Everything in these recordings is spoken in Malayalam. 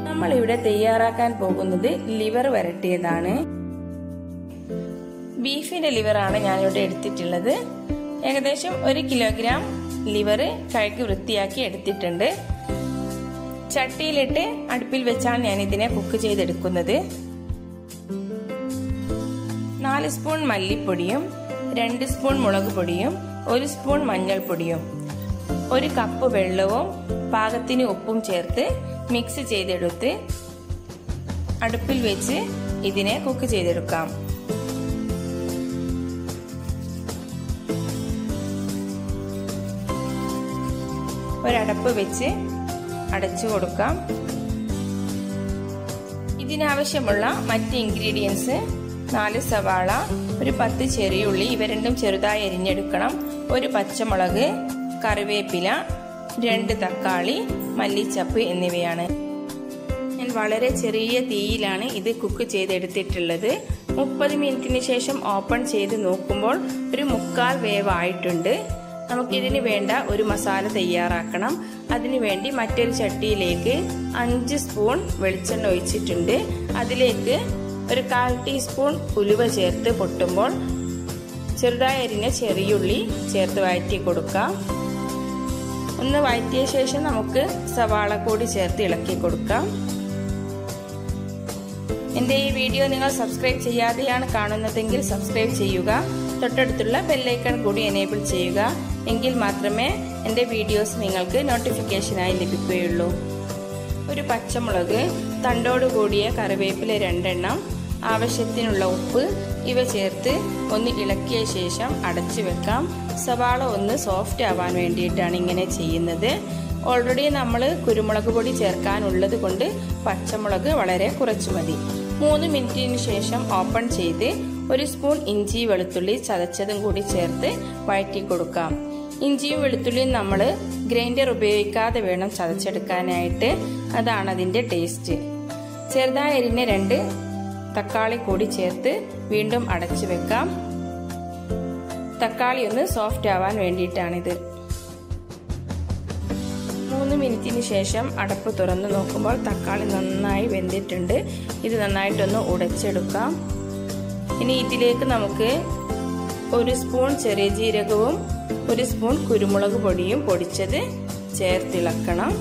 നമ്മളിവിടെ തയ്യാറാക്കാൻ പോകുന്നത് ലിവർ വരട്ടിയതാണ് ബീഫിന്റെ ലിവറാണ് ഞാനിവിടെ എടുത്തിട്ടുള്ളത് ഏകദേശം ഒരു കിലോഗ്രാം ലിവർ കഴുകി വൃത്തിയാക്കി എടുത്തിട്ടുണ്ട് ചട്ടിയിലിട്ട് അടുപ്പിൽ വെച്ചാണ് ഞാൻ ഇതിനെ കുക്ക് ചെയ്തെടുക്കുന്നത് നാല് സ്പൂൺ മല്ലിപ്പൊടിയും രണ്ട് സ്പൂൺ മുളക് പൊടിയും ഒരു സ്പൂൺ മഞ്ഞൾപ്പൊടിയും ഒരു കപ്പ് വെള്ളവും പാകത്തിന് ഉപ്പും ചേർത്ത് മിക്സ് ചെയ്തെടുത്ത് അടുപ്പിൽ വെച്ച് ഇതിനെ കുക്ക് ചെയ്തെടുക്കാം ഒരടപ്പ് വെച്ച് അടച്ചു കൊടുക്കാം ഇതിനാവശ്യമുള്ള മറ്റ് ഇൻഗ്രീഡിയൻസ് നാല് സവാള ഒരു പത്ത് ചെറിയുള്ളി ഇവ രണ്ടും ചെറുതായി അരിഞ്ഞെടുക്കണം ഒരു പച്ചമുളക് കറിവേപ്പില രണ്ട് തക്കാളി മല്ലിച്ചപ്പ് എന്നിവയാണ് ഞാൻ വളരെ ചെറിയ തീയിലാണ് ഇത് കുക്ക് ചെയ്തെടുത്തിട്ടുള്ളത് മുപ്പത് മിനിറ്റിന് ശേഷം ഓപ്പൺ ചെയ്ത് നോക്കുമ്പോൾ ഒരു മുക്കാൽ വേവായിട്ടുണ്ട് നമുക്കിതിന് വേണ്ട ഒരു മസാല തയ്യാറാക്കണം അതിനുവേണ്ടി മറ്റൊരു ചട്ടിയിലേക്ക് അഞ്ച് സ്പൂൺ വെളിച്ചെണ്ണ ഒഴിച്ചിട്ടുണ്ട് അതിലേക്ക് ഒരു കാൽ ടീസ്പൂൺ ഉലുവ ചേർത്ത് പൊട്ടുമ്പോൾ ചെറുതായി അരിഞ്ഞ ചെറിയുള്ളി ചേർത്ത് വഴറ്റി കൊടുക്കാം ഒന്ന് വഴറ്റിയ ശേഷം നമുക്ക് സവാള കൂടി ചേർത്ത് ഇളക്കി കൊടുക്കാം എൻ്റെ ഈ വീഡിയോ നിങ്ങൾ സബ്സ്ക്രൈബ് ചെയ്യാതെയാണ് കാണുന്നതെങ്കിൽ സബ്സ്ക്രൈബ് ചെയ്യുക തൊട്ടടുത്തുള്ള ബെല്ലൈക്കൺ കൂടി എനേബിൾ ചെയ്യുക എങ്കിൽ മാത്രമേ എൻ്റെ വീഡിയോസ് നിങ്ങൾക്ക് നോട്ടിഫിക്കേഷനായി ലഭിക്കുകയുള്ളൂ ഒരു പച്ചമുളക് തണ്ടോട് കൂടിയ കറിവേപ്പില രണ്ടെണ്ണം ആവശ്യത്തിനുള്ള ഉപ്പ് ഇവ ചേർത്ത് ഒന്ന് ഇളക്കിയ ശേഷം അടച്ചു വെക്കാം സവാള ഒന്ന് സോഫ്റ്റ് ആവാൻ വേണ്ടിയിട്ടാണ് ഇങ്ങനെ ചെയ്യുന്നത് ഓൾറെഡി നമ്മൾ കുരുമുളക് പൊടി ചേർക്കാനുള്ളത് കൊണ്ട് പച്ചമുളക് വളരെ കുറച്ചു മതി മൂന്ന് മിനിറ്റിന് ശേഷം ഓപ്പൺ ചെയ്ത് ഒരു സ്പൂൺ ഇഞ്ചി വെളുത്തുള്ളി ചതച്ചതും കൂടി ചേർത്ത് വഴറ്റി കൊടുക്കാം ഇഞ്ചിയും വെളുത്തുള്ളിയും നമ്മൾ ഗ്രൈൻഡർ ഉപയോഗിക്കാതെ വേണം ചതച്ചെടുക്കാനായിട്ട് അതാണ് അതിൻ്റെ ടേസ്റ്റ് ചെറുതായി അരിഞ്ഞ രണ്ട് തക്കാളി കൂടി ചേർത്ത് വീണ്ടും അടച്ചു വെക്കാം തക്കാളി ഒന്ന് സോഫ്റ്റ് ആവാൻ വേണ്ടിയിട്ടാണിത് മൂന്ന് മിനിറ്റിന് ശേഷം അടപ്പ് തുറന്ന് നോക്കുമ്പോൾ തക്കാളി നന്നായി വെന്തിട്ടുണ്ട് ഇത് നന്നായിട്ടൊന്ന് ഉടച്ചെടുക്കാം ഇനി ഇതിലേക്ക് നമുക്ക് ഒരു സ്പൂൺ ചെറിയ ജീരകവും ഒരു സ്പൂൺ കുരുമുളക് പൊടിയും പൊടിച്ചത് ചേർത്തിളക്കണം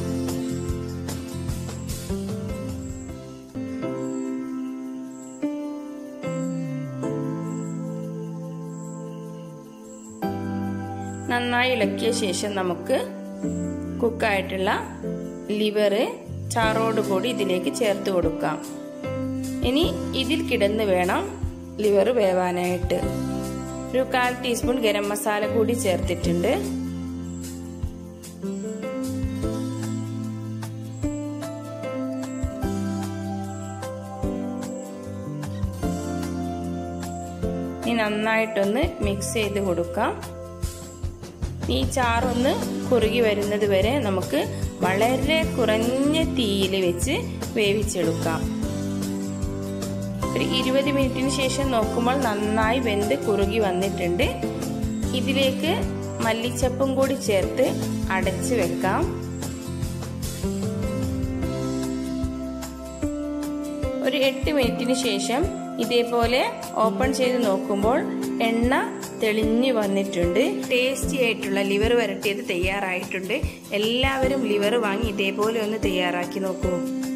നന്നായി ഇളക്കിയ ശേഷം നമുക്ക് കുക്കായിട്ടുള്ള ലിവറ് ചാറോട് കൂടി ഇതിലേക്ക് ചേർത്ത് കൊടുക്കാം ഇനി ഇതിൽ കിടന്ന് വേണം ലിവർ വേവാനായിട്ട് ഒരു കാൽ ടീസ്പൂൺ ഗരം മസാല കൂടി ചേർത്തിട്ടുണ്ട് ഇനി നന്നായിട്ടൊന്ന് മിക്സ് ചെയ്ത് കൊടുക്കാം ഈ ചാറൊന്ന് കുറുകി വരുന്നത് വരെ നമുക്ക് വളരെ കുറഞ്ഞ തീയിൽ വെച്ച് വേവിച്ചെടുക്കാം ഒരു ഇരുപത് മിനിറ്റിന് ശേഷം നോക്കുമ്പോൾ നന്നായി വെന്ത് കുറുകി വന്നിട്ടുണ്ട് ഇതിലേക്ക് മല്ലിച്ചപ്പും കൂടി ചേർത്ത് അടച്ചു വെക്കാം ഒരു എട്ട് മിനിറ്റിന് ശേഷം ഇതേപോലെ ഓപ്പൺ ചെയ്ത് നോക്കുമ്പോൾ എണ്ണ തെളിഞ്ഞു വന്നിട്ടുണ്ട് ടേസ്റ്റി ആയിട്ടുള്ള ലിവർ വരട്ടിയത് തയ്യാറായിട്ടുണ്ട് എല്ലാവരും ലിവർ വാങ്ങി ഇതേപോലെ ഒന്ന് തയ്യാറാക്കി നോക്കൂ